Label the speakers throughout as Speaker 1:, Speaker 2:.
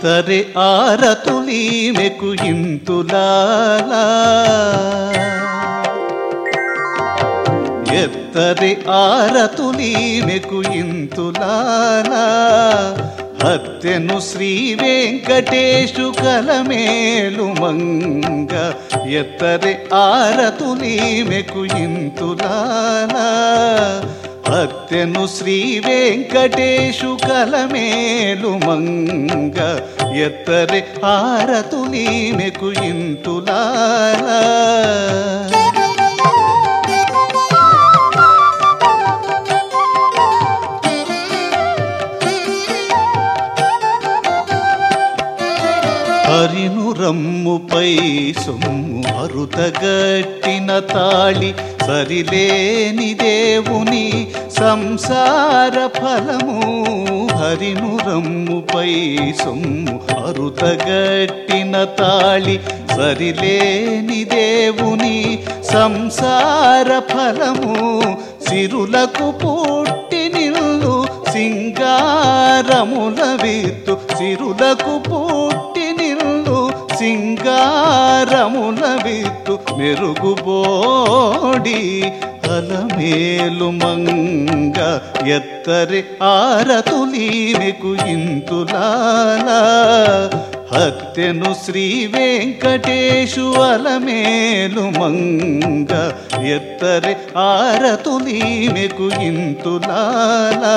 Speaker 1: ఎత్తರೆ ఆరతులీమెకు ఇంతులాలా ఎత్తరి ఆరతులీమెకు ఇంతులాలా హత్యను శ్రీ వెంకటేశు కలమేలు మంగ ఎత్తరి ఆరతులీమెకు ఇంతులాలా హత్యను శ్రీ వెంకటేశు కలమేలు మంగ ఎత్తరి ఆరతులీమెకు ఇంతులాలా హరిను రమ్ముపై సొమ్ము అరుతగట్టిన తాళి సరిలేని దేవుని సంసార ఫలము హరిను రమ్ముపై సొమ్ము అరుతగట్టిన తాళి సరిలేని దేవుని సంసార ఫలము సిరులకు పుట్టి నిల్లు సింగారముల విత్తు సిరులకు పుట్టి నిల్లు సింగారముల విత్తు మెరుగుబోడి అలమేలు మంగ ఎత్తరి ఆరతులీమెకు ఇంతులాలా హత్యను శ్రీ వెంకటేశు అలమేలు మంగ ఎత్తరి ఆరతులీమెకు ఇంతులాలా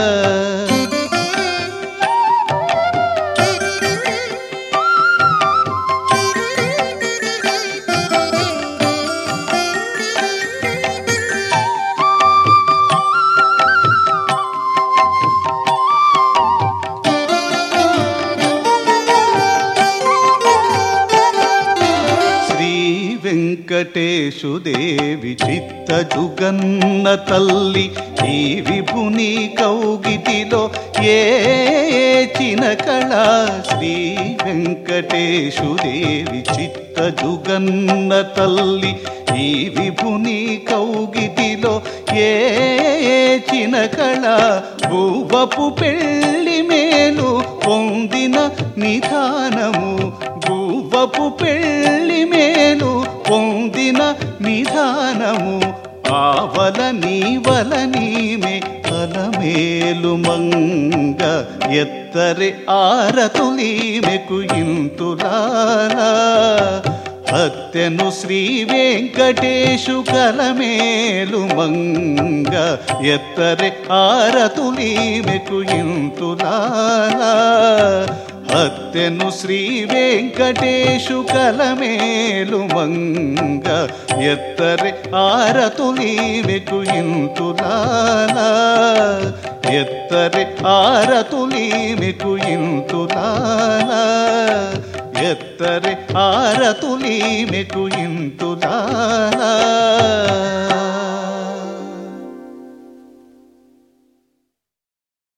Speaker 1: శ్రీ వెంకటేశు దేవి చిత్త జుగన్న తల్లి ఈ విభుని కౌగిటిలో ఏ చినకళ శ్రీ వెంకటేశు దేవి చిత్త జుగన్న తల్లి ఈ విభుని కౌగిటిలో ఏ చినకళ భూవపు పెళ్లి మేలు పొందిన నిధానము భూవపు పెళ్లి మేలు పొందిన నిధానము ఆవల నీవల నీమే అలమేలు మంగ ఎత్తరి ఆరతులీమెకు ఇంతులాలా హత్యను శ్రీ వెంకటేశు కలమేలు మంగ ఎత్తరి ఆరతులీమెకు ఇంతులాలా హత్యను శ్రీ వెంకటేశు కలమేలు మంగ ఎత్తరి ఆరతులీమెకు ఇంతులాలా ఎత్తరి ఆరతులీమెకు ఇంతులాలా ఎత్తరి ఆరతులీమెకు ఇంతులాలా